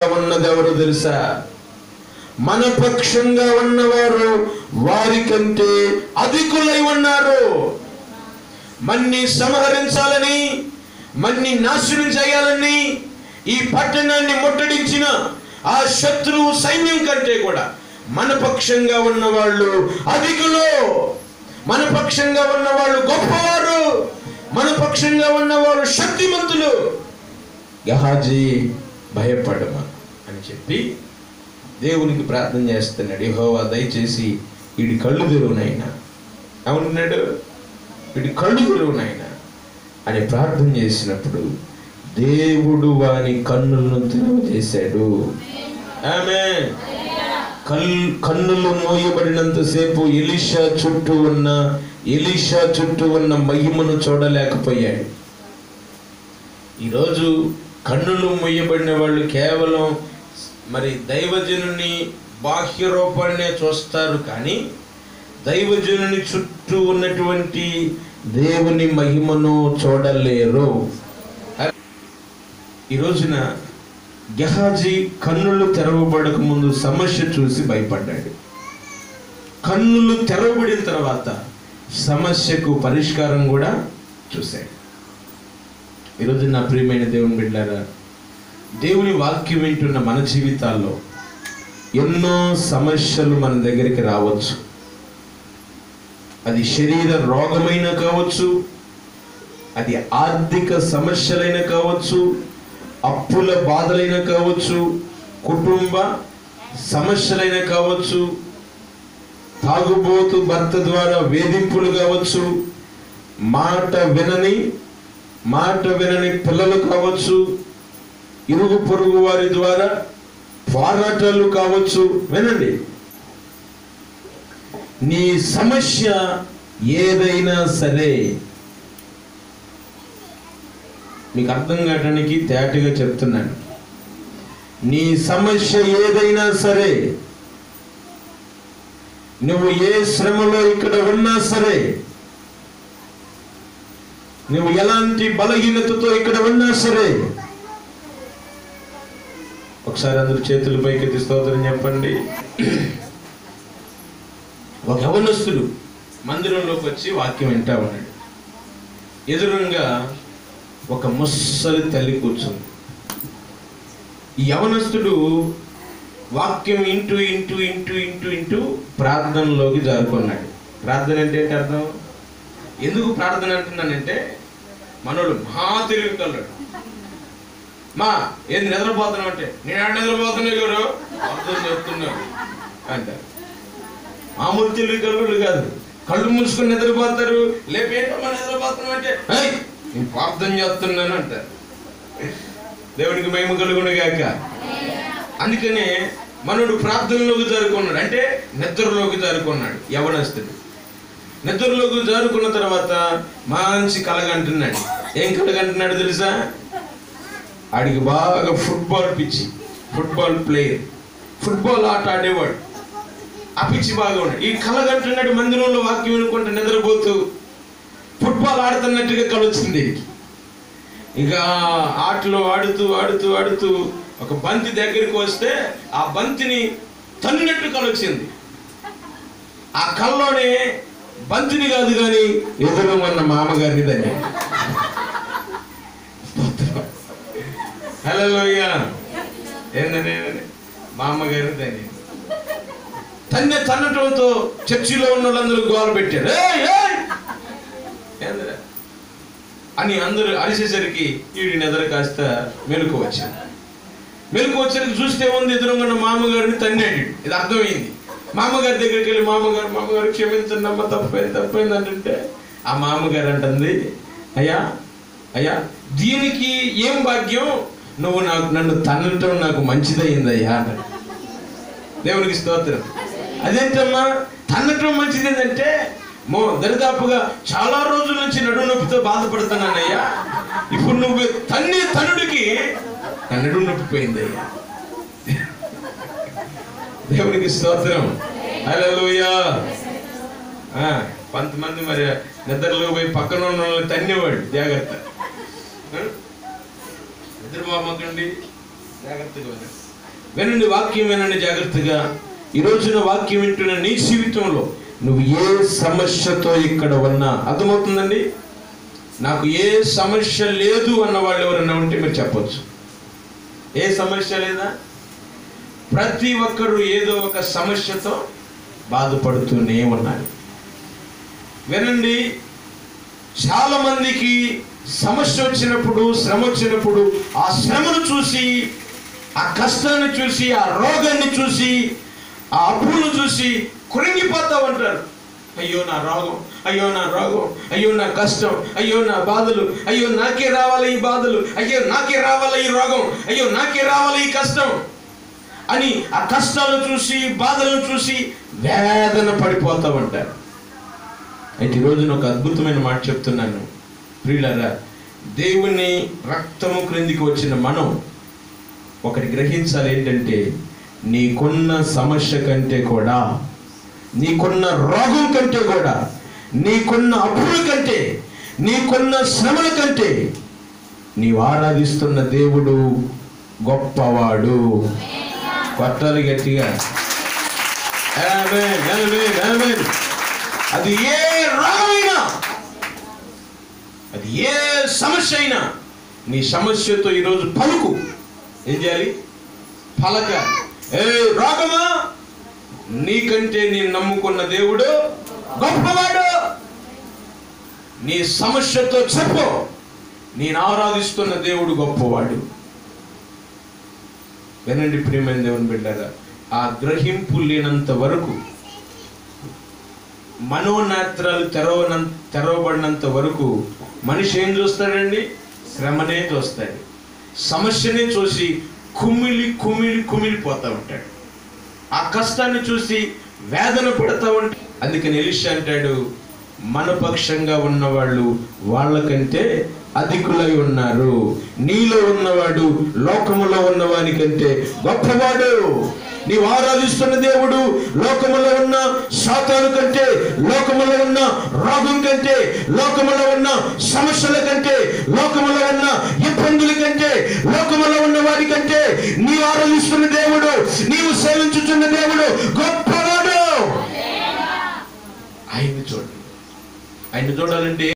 ఉన్నది ఎవరు తెలుసా మన పక్షంగా ఉన్నవారు వారికంటే అధికులై ఉన్నారు మన్ని సంహరించాలని మన్ని నాశనం చేయాలని ఈ పట్టణాన్ని ముట్టడించిన ఆ శత్రువు సైన్యం కంటే కూడా మన పక్షంగా ఉన్నవాళ్ళు అధికులు మన పక్షంగా ఉన్నవాళ్ళు గొప్పవారు మన పక్షంగా ఉన్నవారు శక్తిమంతులు గహాజీ భయపడమా అని చెప్పి దేవునికి ప్రార్థన చేస్తున్నాడు యెహోవా దయచేసి వీడి కళ్ళు తెరువునైనా అవునున్నాడు వీడి కళ్ళు తెరువునైనా అని ప్రార్థన చేసినప్పుడు దేవుడు వాని కన్నులను తెరవజేశాడు ఆమె కల్ కన్నులు మోయబడినంతసేపు ఎలిషా చుట్టూ ఉన్న ఎలిషా చుట్టూ ఉన్న మహిమను చూడలేకపోయాడు ఈరోజు కన్నులు మొయ్యబడిన వాళ్ళు కేవలం మరి దైవజనుని బాహ్య రూపాన్నే చూస్తారు కానీ దైవజనుని చుట్టూ ఉన్నటువంటి దేవుని మహిమను చూడలేరు ఈ రోజున గెహాజీ కన్నులు తెరవబడక ముందు సమస్య చూసి భయపడ్డాడు కన్నులు తెరవబడిన తర్వాత సమస్యకు పరిష్కారం కూడా చూశాడు ఈరోజు నా ప్రియమైన దేవుని బిడ్డారా దేవుని వాక్యం వింటున్న మన జీవితాల్లో ఎన్నో సమస్యలు మన దగ్గరికి రావచ్చు అది శరీర రోగమైన కావచ్చు అది ఆర్థిక సమస్యలైన కావచ్చు అప్పుల బాధలైన కావచ్చు కుటుంబ సమస్యలైన కావచ్చు తాగుబోతు భర్త ద్వారా వేధింపులు కావచ్చు మాట వినని మాట వినని పిల్లలు కావచ్చు ఇరుగు పొరుగు వారి ద్వారా పోరాటాలు కావచ్చు వినండి నీ సమస్య ఏదైనా సరే మీకు అర్థం కావడానికి తేటగా చెప్తున్నాను నీ సమస్య ఏదైనా సరే నువ్వు ఏ శ్రమలో ఇక్కడ ఉన్నా సరే నువ్వు ఎలాంటి బలహీనతతో ఇక్కడ ఉన్నా సరే ఒకసారి అందరు చేతులు పైకి స్తోత్రం చెప్పండి ఒక యవనస్తుడు మందిరంలోకి వచ్చి వాక్యం వింటా ఉన్నాడు ఎదురుగా ఒక ముస్సలి తల్లి కూర్చుంది ఈ యవనస్తుడు వాక్యం ఇంటూ ఇంటూ ఇంటూ ఇంటూ ఇంటూ ప్రార్థనలోకి జారుకున్నాడు ప్రార్థన అంటే ఏంటి అర్థం ఎందుకు ప్రార్థన అంటున్నానంటే మనోడు మహా తెలివి కలడు మా ఏంది నిద్రపోతున్నావు అంటే నేను ఆడ నిద్రపోతున్నా గారు అర్థం చెప్తున్నాను అంటారు మామూలు తెలివి కళ్ళు కాదు కళ్ళు మూసుకొని నిద్రపోతారు లేపేటమ్మా నిద్రపోతున్నావు అంటే "ఏయ్, నేను ప్రార్థన చేస్తున్నాను అంటారు దేవునికి మహిమ కలుగును గాక అందుకనే మనోడు ప్రార్థనలోకి జారుకున్నాడు అంటే నిద్రలోకి జారుకున్నాడు యవనస్తుడు నిద్రలోకి జారుకున్న తర్వాత మంచి కలగంటున్నాడు ఏం కలగంటున్నాడు తెలుసా ఆడికి బాగా ఫుట్బాల్ పిచ్చి ఫుట్బాల్ ప్లేయర్ ఫుట్బాల్ ఆట ఆడేవాడు ఆ పిచ్చి బాగా ఉన్నాడు ఈ కలగంటున్నాడు మందిరంలో వాక్యం వినుకుంటూ నిద్రపోతూ ఫుట్బాల్ ఆడుతున్నట్టుగా కలొచ్చింది వీడికి. ఇక ఆటలో ఆడుతూ ఆడుతూ ఆడుతూ ఒక బంతి దగ్గరికి వస్తే ఆ బంతిని తన్నినట్టు కలొచ్చింది ఆ కల్లోనే బంతిని కాదు కానీ ఎదురు ఉన్న మామగారిని దాన్ని హలో ఏందని ఏందని మా అమ్మగారిని దాన్ని తన్నే తన్నటంతో చర్చిలో ఉన్న వాళ్ళందరూ గోల పెట్టారు "ఏయ్, ఏయ్!" ఏందిరా? అని అందరూ అరిసేసరికి వీడి నిద్ర కాస్త మెలకు వచ్చింది మెలకు వచ్చేసరికి చూస్తే ఉంది ఎదురుగా మామగారిని తన్నాడు ఇది అర్థమైంది మామగారి దగ్గరికి వెళ్ళి మామగారు మామగారు క్షమించండి అమ్మ తప్పైంది తప్పైంది అంటుంటే ఆ మామగారు అంటుంది అయ్యా అయ్యా దీనికి ఏం భాగ్యం నువ్వు నాకు నన్ను తన్నటం నాకు మంచిదయ్యిందయ్యా అన్నాడు దేవునికి స్తోత్రం అదేంటమ్మా తన్నటం మంచిది ఏంటంటే మో దరిదాపుగా చాలా రోజుల నుంచి నడుము నొప్పితో బాధపడుతున్నానయ్యా ఇప్పుడు నువ్వు తన్ని తనుడికి నా నడుము నొప్పి పోయిందయ్యా దేవునికి స్తోత్రం హల్లెలూయా ఆ, కొంతమంది మరి నిద్రలో పోయి పక్కన ఉన్న వాళ్ళని తన్నేవాడు జాగ్రత్త ఆ? నిద్రపోమకండి జాగ్రత్తగా ఉండండి వినండి వాక్యం వినండి జాగ్రత్తగా ఈ రోజున వాక్యం వింటున్న నీ జీవితంలో నువ్వు ఏ సమస్యతో ఇక్కడ ఉన్నా అర్థమవుతుందండి నాకు ఏ సమస్య లేదు అన్న వాళ్ళు ఎవరైనా ఉంటే మీరు చెప్పొచ్చు ఏ సమస్య లేదా ప్రతి ఒక్కరు ఏదో ఒక సమస్యతో బాధపడుతూనే ఉన్నారు వినండి చాలా మందికి సమస్య వచ్చినప్పుడు శ్రమ వచ్చినప్పుడు ఆ శ్రమను చూసి ఆ కష్టాన్ని చూసి ఆ రోగాన్ని చూసి ఆ అప్పులను చూసి కృంగిపోతా ఉంటారు అయ్యో నా రోగం అయ్యో నా రోగం అయ్యో నా కష్టం అయ్యో నా బాధలు అయ్యో నాకే రావాలి ఈ బాధలు అయ్యో నాకే రావాలి ఈ రోగం అయ్యో నాకే రావాలి ఈ కష్టం అని ఆ కష్టాలను చూసి బాధలను చూసి వేదన పడిపోతా ఉంటారు అయితే ఈరోజు నేను ఒక అద్భుతమైన మాట చెప్తున్నాను ప్రియులరా దేవుని రక్తము క్రిందికి వచ్చిన మనం ఒకటి గ్రహించాలి ఏంటంటే నీకున్న సమస్య కంటే కూడా నీకున్న రోగం కంటే కూడా నీకున్న అప్పుల కంటే నీకున్న శ్రమల కంటే నీవు ఆరాధిస్తున్న దేవుడు గొప్పవాడు కొట్టాలి గట్టిగా ఆమేన్, ఆమేన్, ఆమేన్. అది ఏ రోగమైనా అది ఏ సమస్య అయినా నీ సమస్యతో ఈరోజు పలుకు ఏం చేయాలి పలక ఏ రోగమా నీకంటే నేను నమ్ముకున్న దేవుడు గొప్పవాడు నీ సమస్యతో చెప్పు నేను ఆరాధిస్తున్న దేవుడు గొప్పవాడు వినండి ప్రియమైన దేవుని బిడ్డారా ఆ గ్రహింపు లేనంత వరకు మనోనేత్రాలు తెరవన తెరవబడినంత వరకు మనిషి ఏం చూస్తాడండి శ్రమనే చూస్తాడు సమస్యనే చూసి కుమిలి కుమిలి కుమిలిపోతా ఉంటాడు ఆ కష్టాన్ని చూసి వేదన పడతా ఉంటాడు అందుకని ఎలిషా అంటాడు మన పక్షంగా ఉన్నవాళ్ళు వాళ్ళకంటే అధికులై ఉన్నారు నీలో ఉన్నవాడు లోకములో ఉన్నవాని కంటే గొప్పవాడు నీవు ఆరాధిస్తున్న దేవుడు లోకములో ఉన్న శాతాను కంటే లోకములో ఉన్న రోగం కంటే లోకములో ఉన్న సమస్యల కంటే లోకములో ఉన్న ఇబ్బందుల కంటే లోకములో ఉన్న వారి కంటే నీవు ఆరాధిస్తున్న దేవుడు నీవు సేవించుతున్న దేవుడు గొప్పవాడు ఆయన్ని చూడండి ఆయన చూడాలంటే